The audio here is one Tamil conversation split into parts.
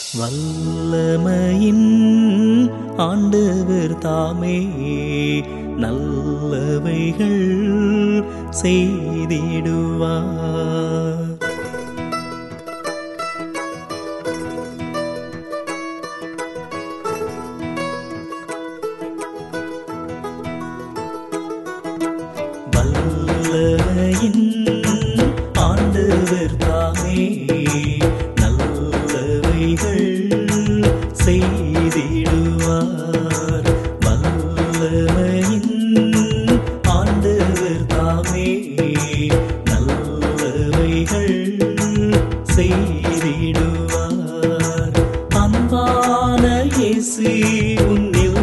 வல்லமையின் ஆண்டவர் தாமே நல்லவைகள் செய்திடுவார் வல்லமையின் ஆண்டவர் தாமே நல்லவைகள் செய்திடுவார் வல்லமையின் ஆண்டவர் தாமே நல்லவைகள் செய்திடுவார் அன்பான இயேசு உன்னில்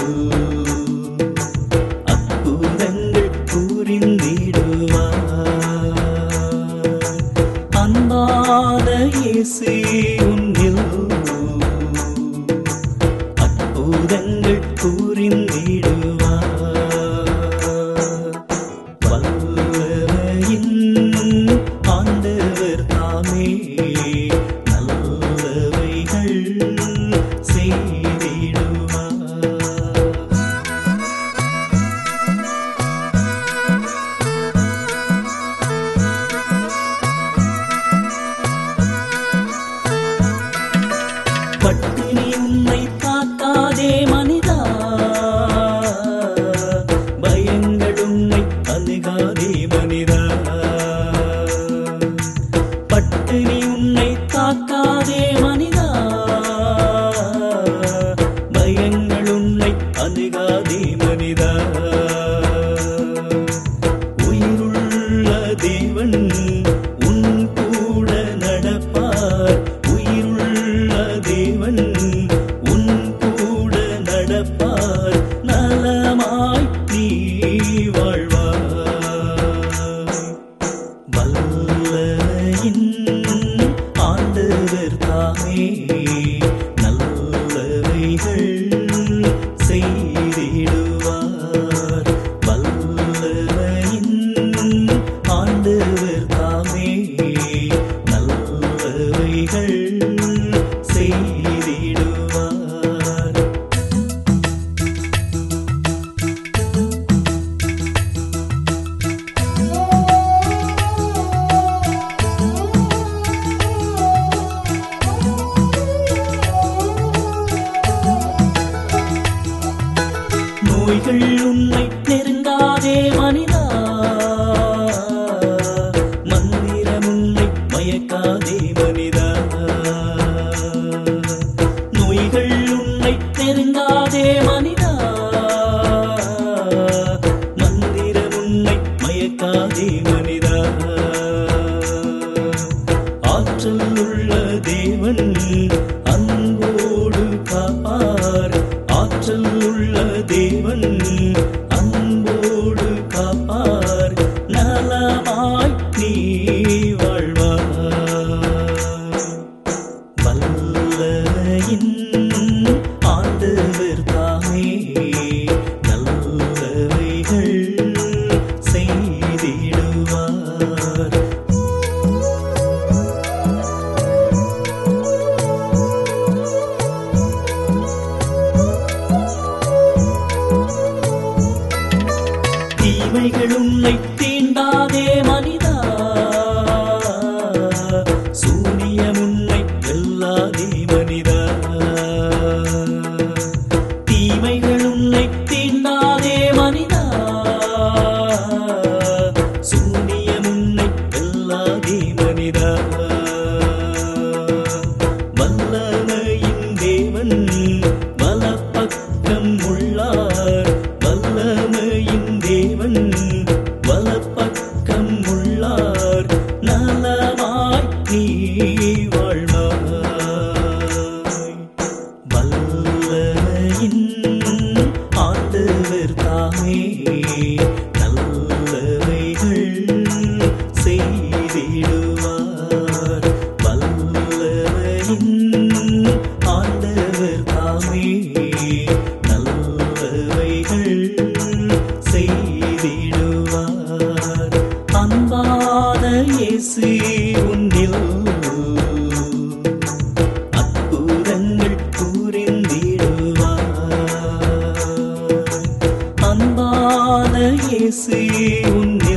அற்புதங்கள் புரிந்திடுவார் அன்பான இயேசு உன்னில் அற்புதங்கள் புரிந்திடுவார் வல்லமையின் ஆண்டவர் தாமே நல்லவைகள் செய்திடுவார் பட்டினி உன்னை காக்காதே மனிதா பயங்கள் உன்னை அணுகாதே மனிதா பட்டினி உன்னை காக்காதே மனிதா பயங்கள் உன்னை அணுகாதே மனிதா உயிருள்ள தேவன் உன் கூட நடப்பார் உயிருள்ள தேவன் உன் கூட நடப்பார் நலமாய் நீ வாழ்வாய் வல்லமையின் ஆண்டவர் தாமே நல்லவைகள் செய்திடுவார் வல்லமையின் ஆண்டவர் தாமே நல்லவைகள் செய்திடுவார் நோய்கள் உன்னை நெருங்காதே மனிதா மந்திரம் உன்னை மயக்காதே மனிதா நோய்கள் உன்னை நெருங்காதே மனிதா மந்திரம் உன்னை மயக்காதே மனிதா ஆற்றல் உள்ள தேவன் அன்போடு காப்பார் ஆற்றல் உள்ள தேவன் அன்போடு காப்பார் நலமாய் நீ வாழ்வாய் வல்லமையின் ஆண்டவர் தாமே நல்லவைகள் செய்திடுவார் தீமைகள் உன்னை தீண்டாதே மனிதா சூனியம் உன்னை வெல்லாதே மனிதா தீமைகள் உன்னை தீண்டாதே மனிதா சூனியம் உன்னை வெல்லாதே மனிதா வல்லமையின் தேவன் வலப்பக்கம் உள்ளார் வல்லமையின் தேவன் வலப்பக்கம் உள்ளார் நலமாய் நீ வாழ்வாய் வல்லமையின் ஆண்டவர் தாமே நல்லவைகள் செய்திடுவார் வல்லமையின் ஆண்டவர் தாமே நல்லவைகள் செய்திடுவார் அன்பான இயேசு உன்னில் அற்புத புரிந்திடுவார் அன்பான இயேசு உன்